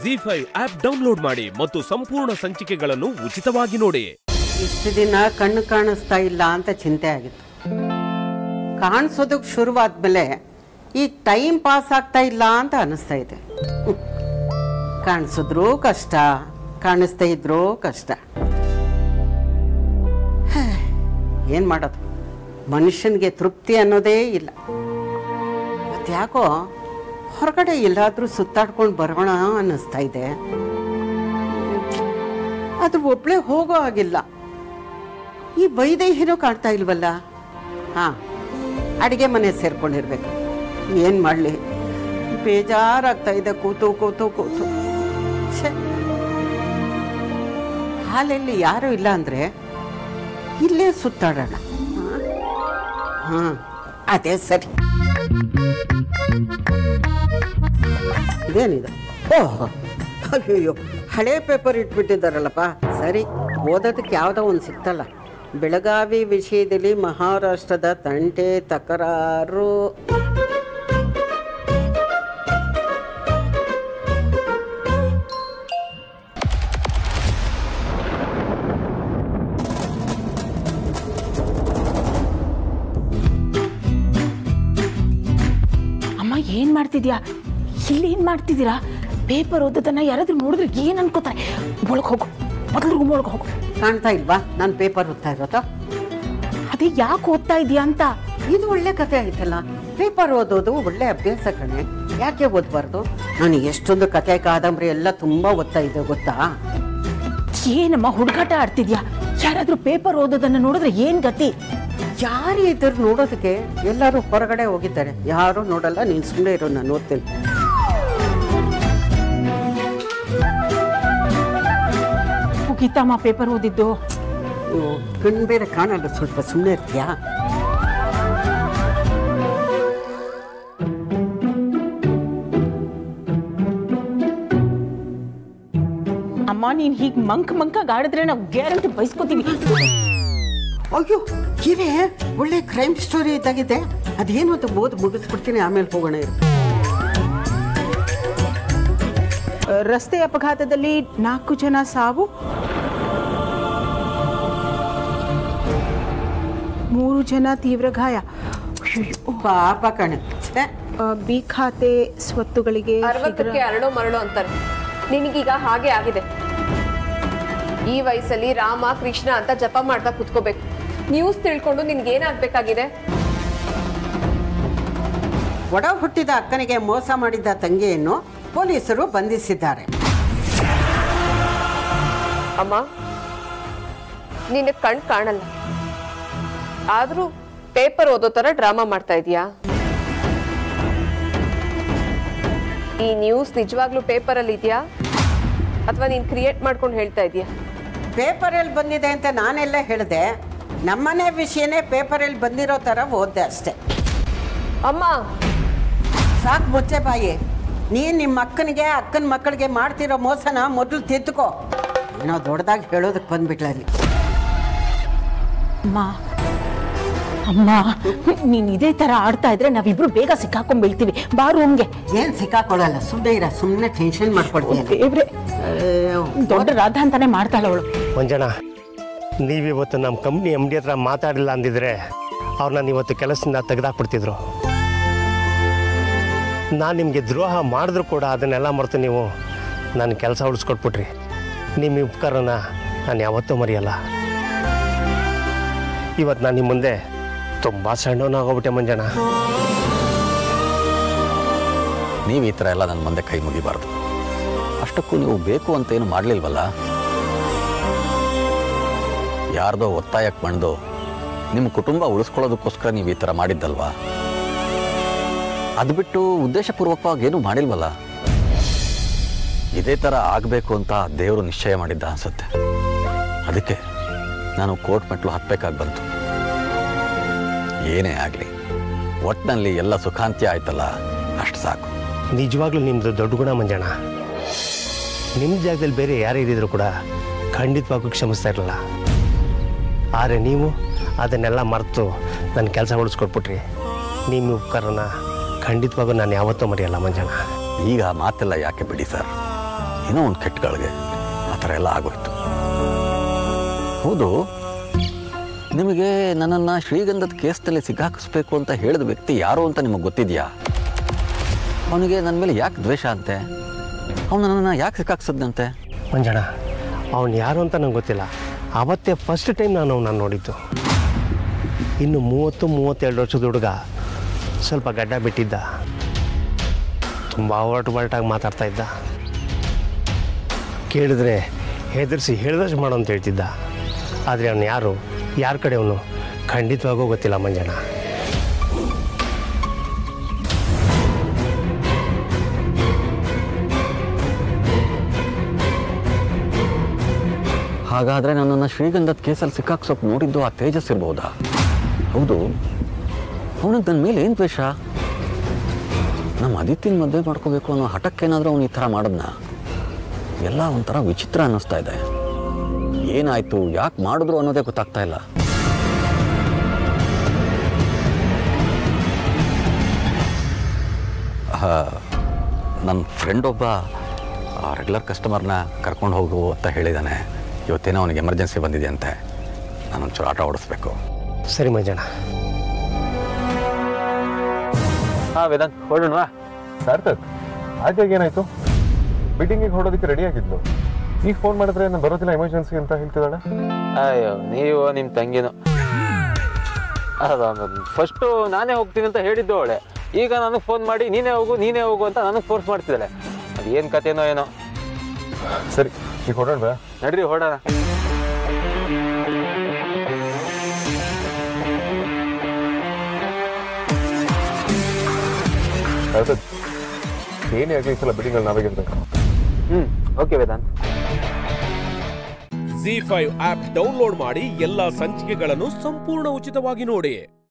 G five app download ಮಾಡಿ ಮತ್ತು ಸಂಪೂರ್ಣ ಸಂಚಿಕೆಗಳನ್ನು ಉಚಿತವಾಗಿ ನೋಡಿ ಇಷ್ಟು ದಿನ ಕಣ್ಣು ಕಾಣಿಸ್ತಾ ಇಲ್ಲ ಅಂತ ಚಿಂತೆ ಆಗಿತ್ತು ಕಾಣಿಸೋದಕ್ಕೆ ಶುರುವಾದ್ಮೇಲೆ ಈಗ ಟೈಮ್ ಪಾಸ್ ಆಗ್ತಾ ಇಲ್ಲ ಅಂತ ಅನಿಸ್ತಾ ಇದೆ ಹ್ಮ್. ಕಾಣಿಸಿದ್ರೂ ಕಷ್ಟ ಕಾಣಿಸ್ತಾ ಇದ್ರೂ ಕಷ್ಟ ಏನು ಮಾಡೋದು ಮನುಷ್ಯನಿಗೆ ತೃಪ್ತಿ ಅನ್ನೋದೇ ಇಲ್ಲ ಮತ್ತ್ಯಾಕೋ ಹೊರಗಡೆ ಎಲ್ಲಾದರೂ ಸುತ್ತಾಡ್ಕೊಂಡು ಬರೋಣ ಅನ್ನಿಸ್ತಾ ಇದೆ ಅದು ಒಬ್ಳೆ ಹೋಗೋ ಆಗಿಲ್ಲ ಈ ವೈದೇಹಿನೂ ಕಾಣ್ತಾ ಇಲ್ವಲ್ಲ ಹಾ ಅಡಿಗೆ ಮನೆ ಸೇರ್ಕೊಂಡಿರ್ಬೇಕು ಏನು ಮಾಡಲಿ ಬೇಜಾರಾಗ್ತಾ ಇದೆ ಕೂತು ಕೂತು ಕೂತು ಛೆ ಹಾಲಲ್ಲಿ ಯಾರೂ ಇಲ್ಲ ಅಂದರೆ ಇಲ್ಲೇ ಸುತ್ತಾಡೋಣ ಹಾಂ ಅದೇ ಸರಿ ಇದೇನಿದೆ ಓಹ್ ಅಯ್ಯೋ ಹಳೆ ಪೇಪರ್ ಇಟ್ಬಿಟ್ಟಿದ್ದಾರಲ್ಲಪ್ಪ ಸರಿ ಓದೋದಕ್ಕೆ ಯಾವುದೋ ಒಂದು ಸಿಕ್ತಲ್ಲ ಬೆಳಗಾವಿ ವಿಷಯದಲ್ಲಿ ಮಹಾರಾಷ್ಟ್ರದ ತಂಟೆ ತಕರಾರು ಅಮ್ಮ ಏನ್ ಮಾಡ್ತಿದ್ಯಾ ಇಲ್ಲಿ ಏನ್ ಮಾಡ್ತಿದ್ದೀರಾ ಪೇಪರ್ ಓದೋದನ್ನ ಯಾರಾದ್ರೂ ನೋಡಿದ್ರೆ ಏನ್ ಅನ್ಕೋತಾರೆ ಒಳಗ್ ಹೋಗು ಮೊದಲು ರೂಮ್ ಒಳಗೆ ಹೋಗು ಕಾಣ್ತಾ ಇಲ್ವಾ ನಾನು ಪೇಪರ್ ಓದ್ತಾ ಇರೋದು ಅದೇ ಯಾಕೆ ಓದ್ತಾ ಇದೀಯಾ ಅಂತ ಇದು ಒಳ್ಳೆ ಕತೆ ಆಯ್ತಲ್ಲ ಪೇಪರ್ ಓದೋದು ಒಳ್ಳೆ ಅಭ್ಯಾಸ ಕಣೆ ಯಾಕೆ ಓದಬಾರ್ದು ನಾನು ಎಷ್ಟೊಂದು ಕತೆ ಕಾದಂಬರಿ ಎಲ್ಲ ತುಂಬ ಓದ್ತಾ ಇದ್ದೆ ಗೊತ್ತಾ ಏನಮ್ಮ ಹುಡುಗಾಟ ಆಡ್ತಿದ್ಯಾ ಯಾರಾದ್ರೂ ಪೇಪರ್ ಓದೋದನ್ನ ನೋಡಿದ್ರೆ ಏನ್ ಗತಿ ಯಾರು ಇದ್ರು ನೋಡೋದಕ್ಕೆ ಎಲ್ಲರೂ ಹೊರಗಡೆ ಹೋಗಿದ್ದಾರೆ ಯಾರು ನೋಡಲ್ಲ ನೀನು ಸುಮ್ಮನೆ ಇರೋ ನಾನು ಓದ್ತೇನೆ ಮುಗೀತಮ್ಮ ಪೇಪರ್ ಓದಿದ್ದು ನೀವು ಕಣ್ಣು ಬೇರೆ ಕಾಣಲ್ಲ ಸ್ವಲ್ಪ ಸುಮ್ಮನೆ ಇರ್ತೀಯಾ ಅಮ್ಮ ನೀನ್ ಹೀಗ್ ಮಂಕ್ ಮಂಕಾಗ್ ಆಡಿದ್ರೆ ನಾವು ಗ್ಯಾರಂಟಿ ಬಯಸ್ಕೋತೀವಿ ಅಯ್ಯೋ ಇರೇ ಒಳ್ಳೆ ಕ್ರೈಮ್ ಸ್ಟೋರಿ ಇದ್ದಾಗಿದೆ ಅದೇನು ಅಂತ ಓದಿ ಮುಗಿಸ್ಬಿಡ್ತೀನಿ ಆಮೇಲೆ ಹೋಗೋಣ ಇರು ರಸ್ತೆ ಅಪಘಾತದಲ್ಲಿ ನಾಲ್ಕು ಜನ ಸಾವು ಮೂರು ಜನ ತೀವ್ರ ಗಾಯ ಅಯ್ಯಯ್ಯೋ. ಪಾಪ ಕಣೆ ಛೆ, ಆ, ಬಿ ಖಾತೆ ಸ್ವತ್ತುಗಳಿಗೆ ಅರವತ್ತಕ್ಕೆ ಅರಳು ಮರಳು ಅಂತಾರೆ ನಿನಗೀಗ ಹಾಗೆ ಆಗಿದೆ ಈ ವಯಸ್ಸಲ್ಲಿ ರಾಮ ಕೃಷ್ಣ ಅಂತ ಜಪ ಮಾಡ್ತಾ ಕುತ್ಕೋಬೇಕು ನ್ಯೂಸ್ ತಿಳ್ಕೊಂಡು ನಿನ್ಗೇನಾಗ್ಬೇಕಾಗಿದೆ ಒಡ ಹುಟ್ಟಿದ ಅಕ್ಕನಿಗೆ ಮೋಸ ಮಾಡಿದ್ದ ತಂಗಿಯನ್ನು ಪೊಲೀಸರು ಬಂಧಿಸಿದ್ದಾರೆ ಅಮ್ಮ ನಿನ್ನ ಕಣ್ ಕಾಣಲ್ಲ ಆದ್ರೂ ಪೇಪರ್ ಓದೋ ತರ ಡ್ರಾಮಾ ಮಾಡ್ತಾ ಇದೀಯಾ ಈ ನ್ಯೂಸ್ ನಿಜವಾಗ್ಲೂ ಪೇಪರ್ ಅಲ್ಲಿ ಇದೆಯಾ ಅಥವಾ ನೀನ್ ಕ್ರಿಯೇಟ್ ಮಾಡ್ಕೊಂಡು ಹೇಳ್ತಾ ಇದೀಯಾ ಪೇಪರಲ್ಲಿ ಬಂದಿದೆ ಅಂತ ನಾನೆಲ್ಲ ಹೇಳಿದೆ ನಮ್ಮನೆ ವಿಷಯನೇ ಪೇಪರಲ್ಲಿ ಬಂದಿರೋ ಥರ ಓದ್ದೆ ಅಷ್ಟೆ ಅಮ್ಮ ಸಾಕು ಮುಚ್ಚೆ ಬಾಯಿ ನೀನು ನಿಮ್ಮ ಅಕ್ಕನಿಗೆ ಅಕ್ಕನ ಮಕ್ಕಳಿಗೆ ಮಾಡ್ತಿರೋ ಮೋಸನ ಮೊದಲು ತಿದ್ದುಕೋ ಏನೋ ದೊಡ್ಡದಾಗಿ ಹೇಳೋದಕ್ಕೆ ಬಂದ್ಬಿಟ್ಲಲ್ಲಿ ಅಮ್ಮ ಅಮ್ಮ ನೀನ್ ಇದೇ ತರ ಆಡ್ತಾ ಇದ್ರೆ ನಾವಿಬ್ರು ಬೇಗ ಸಿಕ್ಕಾಕೊಂಡ್ ಬೀಳ್ತೀವಿ ಬಾ ರೂಮ್ಗೆ ಏನು ಸಿಕ್ಕಾಕೊಳ್ಳಲ್ಲ ಸುಮ್ಮನೆ ಇರ ಸುಮ್ಮನೆ ಟೆನ್ಷನ್ ಮಾಡ್ಕೊಳ್ತೀಯ ದೇವ್ರೆ ದೊಡ್ಡ ರಾಧ ಅಂತಾನೆ ಮಾಡ್ತಾಳ ಅವಳು ಮಂಜಣ್ಣ ನೀವಿವತ್ತು ನಮ್ಮ ಕಂಪ್ನಿ ಎಮ್ ಡಿ ಹತ್ರ ಮಾತಾಡಿಲ್ಲ ಅಂದಿದ್ರೆ ಅವ್ರನ್ನ ಇವತ್ತು ಕೆಲಸದಿಂದ ತೆಗೆದಾಕ್ಬಿಡ್ತಿದ್ರು ನಾನು ನಿಮಗೆ ದ್ರೋಹ ಮಾಡಿದ್ರು ಕೂಡ ಅದನ್ನೆಲ್ಲ ಮರೆತು ನೀವು ನನ್ನ ಕೆಲಸ ಉಳಿಸ್ಕೊಟ್ಬಿಟ್ರಿ ನಿಮ್ಮ ಈ ಉಪಕಾರನ ನಾನು ಯಾವತ್ತೂ ಮರೆಯಲ್ಲ ಇವತ್ತು ನಾನು ನಿಮ್ಮ ಮುಂದೆ ತುಂಬ ಸಣ್ಣವನಾಗೋಗ್ಬಿಟ್ಟೆ ಮಂಜಣ್ಣ ನೀವು ಈ ಥರ ಎಲ್ಲ ನನ್ನ ಮುಂದೆ ಕೈ ಮುಗಿಬಾರ್ದು ಅಷ್ಟಕ್ಕೂ ನೀವು ಬೇಕು ಅಂತ ಏನು ಮಾಡಲಿಲ್ವಲ್ಲ ಯಾರ್ದೋ ಒತ್ತಾಯಕ್ಕೆ ಮಣ್ದು ನಿಮ್ಮ ಕುಟುಂಬ ಉಳಿಸ್ಕೊಳ್ಳೋದಕ್ಕೋಸ್ಕರ ನೀವು ಈ ಥರ ಮಾಡಿದ್ದಲ್ವಾ ಅದು ಬಿಟ್ಟು ಉದ್ದೇಶಪೂರ್ವಕವಾಗಿ ಏನೂ ಮಾಡಿಲ್ವಲ್ಲ ಇದೇ ಥರ ಆಗಬೇಕು ಅಂತ ದೇವರು ನಿಶ್ಚಯ ಮಾಡಿದ್ದ ಅನ್ಸುತ್ತೆ ಅದಕ್ಕೆ ನಾನು ಕೋರ್ಟ್ ಮೆಟ್ಲು ಹತ್ತಬೇಕಾಗಿ ಬಂತು ಏನೇ ಆಗಲಿ ಒಟ್ಟಿನಲ್ಲಿ ಎಲ್ಲ ಸುಖಾಂತ್ಯ ಆಯ್ತಲ್ಲ ಅಷ್ಟು ಸಾಕು ನಿಜವಾಗ್ಲೂ ನಿಮ್ಮದು ದೊಡ್ಡ ಗುಣ ಮಂಜಣ್ಣ ನಿಮ್ಮ ಜಾಗದಲ್ಲಿ ಬೇರೆ ಯಾರೇ ಇದ್ದಿದ್ರು ಕೂಡ ಖಂಡಿತವಾಗೂ ಕ್ಷಮಿಸ್ತಾ ಇರಲಿಲ್ಲ ಆದರೆ ನೀವು ಅದನ್ನೆಲ್ಲ ಮರೆತು ನನ್ನ ಕೆಲಸ ಉಳಿಸ್ಕೊಟ್ಬಿಟ್ರಿ ನಿಮ್ಮ ಉಪಕಾರನ ಖಂಡಿತವಾಗೂ ನಾನು ಯಾವತ್ತೂ ಮರೆಯಲ್ಲ ಮಂಜಣ್ಣ ಈಗ ಆ ಮಾತೆಲ್ಲ ಯಾಕೆ ಬಿಡಿ ಸರ್ ಏನೋ ಒಂದು ಕೆಟ್ಟಗಳಿಗೆ ಆ ಥರ ಎಲ್ಲ ಆಗೋಯ್ತು ಹೌದು ನಿಮಗೆ ನನ್ನನ್ನು ಶ್ರೀಗಂಧದ ಕೇಸ್ನಲ್ಲಿ ಸಿಕ್ಕಾಕಿಸ್ಬೇಕು ಅಂತ ಹೇಳಿದ ವ್ಯಕ್ತಿ ಯಾರು ಅಂತ ನಿಮಗೆ ಗೊತ್ತಿದೆಯಾ ಅವನಿಗೆ ನನ್ನ ಮೇಲೆ ಯಾಕೆ ದ್ವೇಷ ಅಂತೆ ಅವನು ನನ್ನನ್ನು ಯಾಕೆ ಸಿಕ್ಕಾಕ್ಸದ್ನಂತೆ ಮಂಜಣ್ಣ ಅವನು ಯಾರು ಅಂತ ನಂಗೆ ಗೊತ್ತಿಲ್ಲ ಅವತ್ತೇ ಫಸ್ಟ್ ಟೈಮ್ ನಾನು ನಾನು ನೋಡಿದ್ದು ಇನ್ನು ಮೂವತ್ತು ಮೂವತ್ತೆರಡು ವರ್ಷದ ಹುಡುಗ ಸ್ವಲ್ಪ ಗಡ್ಡ ಬಿಟ್ಟಿದ್ದ ತುಂಬ ಹೊರಟು ಬರಟಾಗಿ ಮಾತಾಡ್ತಾ ಇದ್ದ ಕೇಳಿದ್ರೆ ಹೆದರ್ಸಿ ಹೇಳ್ದಷ್ಟು ಮಾಡು ಅಂತ ಹೇಳ್ತಿದ್ದ ಆದರೆ ಅವನು ಯಾರು ಯಾರ ಕಡೆ ಅವನು ಖಂಡಿತವಾಗೂ ಗೊತ್ತಿಲ್ಲ ಮಂಜಣ್ಣ ಹಾಗಾದರೆ ನನ್ನನ್ನು ಶ್ರೀಗಂಧದ ಕೇಸಲ್ಲಿ ಸಿಕ್ಕಾಕ್ಸೋಕೆ ನೋಡಿದ್ದು ಆ ತೇಜಸ್ ಇರ್ಬೋದಾ ಹೌದು ಅವನಿಗೆ ನನ್ನ ಮೇಲೆ ಏನು ದ್ವೇಷ ನಮ್ಮ ಅದಿತಿನ ಮದುವೆ ಮಾಡ್ಕೋಬೇಕು ಅನ್ನೋ ಹಠಕ್ಕೇನಾದರೂ ಅವನು ಈ ಥರ ಮಾಡಿದ್ನ ಎಲ್ಲ ಒಂಥರ ವಿಚಿತ್ರ ಅನ್ನಿಸ್ತಾ ಇದೆ ಏನಾಯ್ತು ಯಾಕೆ ಮಾಡಿದ್ರು ಅನ್ನೋದೇ ಗೊತ್ತಾಗ್ತಾ ಇಲ್ಲ ನನ್ನ ಫ್ರೆಂಡ್ ಒಬ್ಬ ರೆಗ್ಯುಲರ್ ಕಸ್ಟಮರ್ನ ಕರ್ಕೊಂಡು ಹೋಗು ಅಂತ ಹೇಳಿದ್ದಾನೆ ಇವತ್ತೇನೋ ಅವನಿಗೆ ಎಮರ್ಜೆನ್ಸಿ ಬಂದಿದೆ ಅಂತೆ ನಾನು ಒಂಚೂರು ಆಟ ಓಡಿಸ್ಬೇಕು ಸರಿ ಮಂಜಣ್ಣ ಹಾಂ ವೇದಾಂತ್ ಹೊರಡೋಣವಾ ಸಾರ್ಥಕ್ ಆದ್ಯಾಗ ಏನಾಯ್ತು ಮೀಟಿಂಗಿಗೆ ಹೊರಡೋದಕ್ಕೆ ರೆಡಿ ಆಗಿದ್ಲು ಈಗ ಫೋನ್ ಮಾಡಿದ್ರೆ ನಾನು ಬರೋದಿಲ್ಲ ಎಮರ್ಜೆನ್ಸಿ ಅಂತ ಹೇಳ್ತಿದ್ದಾಳೆ ಅಯ್ಯೋ ನೀವು ನಿಮ್ಮ ತಂಗಿನು ಫಸ್ಟು ನಾನೇ ಹೋಗ್ತೀನಿ ಅಂತ ಹೇಳಿದ್ದು ಅವಳೆ ಈಗ ನನಗೆ ಫೋನ್ ಮಾಡಿ ನೀನೇ ಹೋಗು ನೀನೇ ಹೋಗು ಅಂತ ನನಗೆ ಫೋರ್ಸ್ ಮಾಡ್ತಿದ್ದಾಳೆ ಅದು ಏನು ಕಥೆನೋ ಏನೋ ಸರಿ ಈಗ ಹೊರಡೋಣ ನಡ್ರಿ ಹೊಡೋಣ ಸಾರ್ಥಕ್ ಏನೇ ಆಗಲಿ ಈ ಸಲ ಬಿಲ್ಡಿಂಗಲ್ಲಿ ನಾವೇ ಗೆಲ್ಬೇಕು ಹ್ಞೂ okay Vedant Zee five app download ಮಾಡಿ ಎಲ್ಲಾ ಸಂಚಿಕೆಗಳನ್ನು ಸಂಪೂರ್ಣ ಉಚಿತವಾಗಿ ನೋಡಿ